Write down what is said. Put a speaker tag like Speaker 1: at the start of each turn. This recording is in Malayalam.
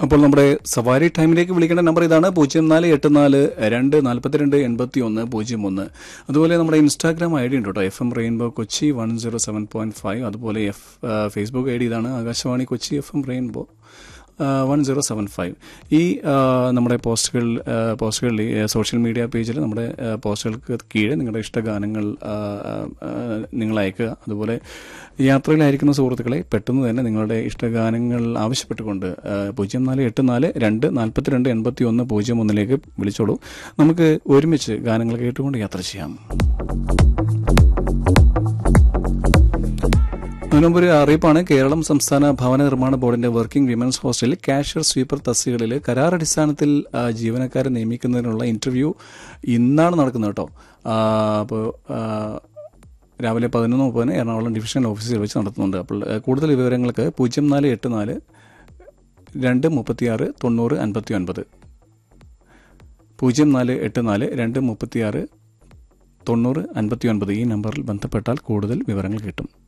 Speaker 1: അപ്പോൾ നമ്മുടെ സവാരി ടൈമിലേക്ക് വിളിക്കേണ്ട നമ്പർ ഇതാണ് പൂജ്യം നാല് എട്ട് നാല് രണ്ട് നാൽപ്പത്തിരണ്ട് എൺപത്തി ഒന്ന് പൂജ്യം ഒന്ന് അതുപോലെ നമ്മുടെ ഇൻസ്റ്റാഗ്രാം ഐ ഡി ഉണ്ട് കേട്ടോ F M rainbow Kochi one zero seven point five അതുപോലെ എഫ് ഫേസ്ബുക്ക് ഐ ഡി ഇതാണ് Akashvani Kochi F M rainbow one zero seven five ഈ ആ, നമ്മുടെ പോസ്റ്റുകൾ ആ, പോസ്റ്റുകളിൽ ഈ സോഷ്യൽ മീഡിയ പേജിൽ നമ്മുടെ ആ, പോസ്റ്റുകൾക്ക് കീഴെ നിങ്ങളുടെ ഇഷ്ടഗാനങ്ങൾ ആ, ആ, നിങ്ങൾ അയക്കുക അതുപോലെ യാത്രയിലായിരിക്കുന്ന സുഹൃത്തുക്കളെ പെട്ടെന്ന് തന്നെ നിങ്ങളുടെ ഇഷ്ടഗാനങ്ങൾ ആവശ്യപ്പെട്ടുകൊണ്ട് ആ, പൂജ്യം നാല് എട്ട് നാല് രണ്ട് നാൽപ്പത്തിരണ്ട് എൺപത്തി ഒന്ന് പൂജ്യം ഒന്നിലേക്ക് വിളിച്ചോളൂ നമുക്ക് ഒരുമിച്ച് ഗാനങ്ങൾ കേട്ടുകൊണ്ട് യാത്ര ചെയ്യാം അതിനുമുമ്പ് ഒരു അറിയിപ്പാണ് കേരളം സംസ്ഥാന ഭവന നിർമ്മാണ ബോർഡിന്റെ വർക്കിംഗ് വിമൻസ് ഹോസ്റ്റലിൽ കാഷ്യർ സ്വീപ്പർ തസ്തികകളിൽ കരാർ അടിസ്ഥാനത്തിൽ ആ, ജീവനക്കാരെ നിയമിക്കുന്നതിനുള്ള ഇന്റർവ്യൂ ഇന്നാണ് നടക്കുന്നത് കേട്ടോ അപ്പോൾ രാവിലെ പതിനൊന്ന് മുപ്പതിന് എറണാകുളം ഡിവിഷണൽ ഓഫീസിൽ വെച്ച് നടത്തുന്നുണ്ട് അപ്പോൾ ആ, കൂടുതൽ വിവരങ്ങൾക്ക് പൂജ്യം നാല് എട്ട് നാല് രണ്ട് മുപ്പത്തിയാറ് തൊണ്ണൂറ് അൻപത്തി ഒൻപത് പൂജ്യം നാല് എട്ട് നാല് രണ്ട് മുപ്പത്തിയാറ് തൊണ്ണൂറ് അൻപത്തി ഒൻപത് ഈ നമ്പറിൽ ബന്ധപ്പെട്ടാൽ കൂടുതൽ വിവരങ്ങൾ കിട്ടും